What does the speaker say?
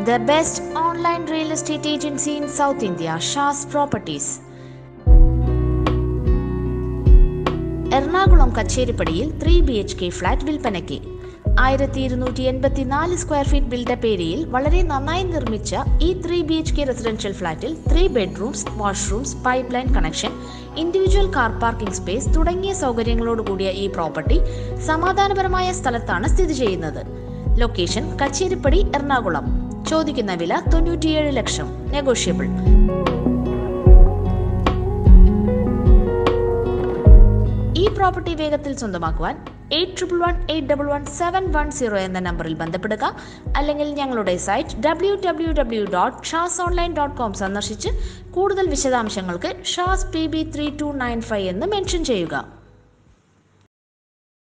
The best online real estate agency in South India, Shah's Properties. Ernakulam കച്ചേരിപ്പടിയിൽ three B H K flat വിൽപ്പനയ്ക്ക് ആയിരത്തി ഇരുന്നൂറ്റി എൺപത്തിനാല് square feet build-up ഏരിയയിൽ വളരെ നന്നായി നിർമ്മിച്ച ഈ three B H K residential ഫ്ലാറ്റിൽ three bedrooms washrooms pipe line connection individual car parking space തുടങ്ങിയ സൗകര്യങ്ങളോട് കൂടിയ ഈ പ്രോപ്പർട്ടി സമാധാനപരമായ സ്ഥലത്താണ് സ്ഥിതി ചെയ്യുന്നത് ലൊക്കേഷൻ കച്ചേരിപ്പടി എറണാകുളം ചോദിക്കുന്ന വില തൊണ്ണൂറ്റിയേഴ് ലക്ഷം നെഗോഷ്യബിൾ ഈ പ്രോപ്പർട്ടി വേഗത്തിൽ സ്വന്തമാക്കുവാൻ eight triple one eight double one seven one zero എന്ന നമ്പറിൽ ബന്ധപ്പെടുക അല്ലെങ്കിൽ ഞങ്ങളുടെ site W W W dot Shah's online dot com സന്ദർശിച്ച് കൂടുതൽ വിശദാംശങ്ങൾക്ക് Shah's P B three two nine five എന്ന് മെൻഷൻ ചെയ്യുക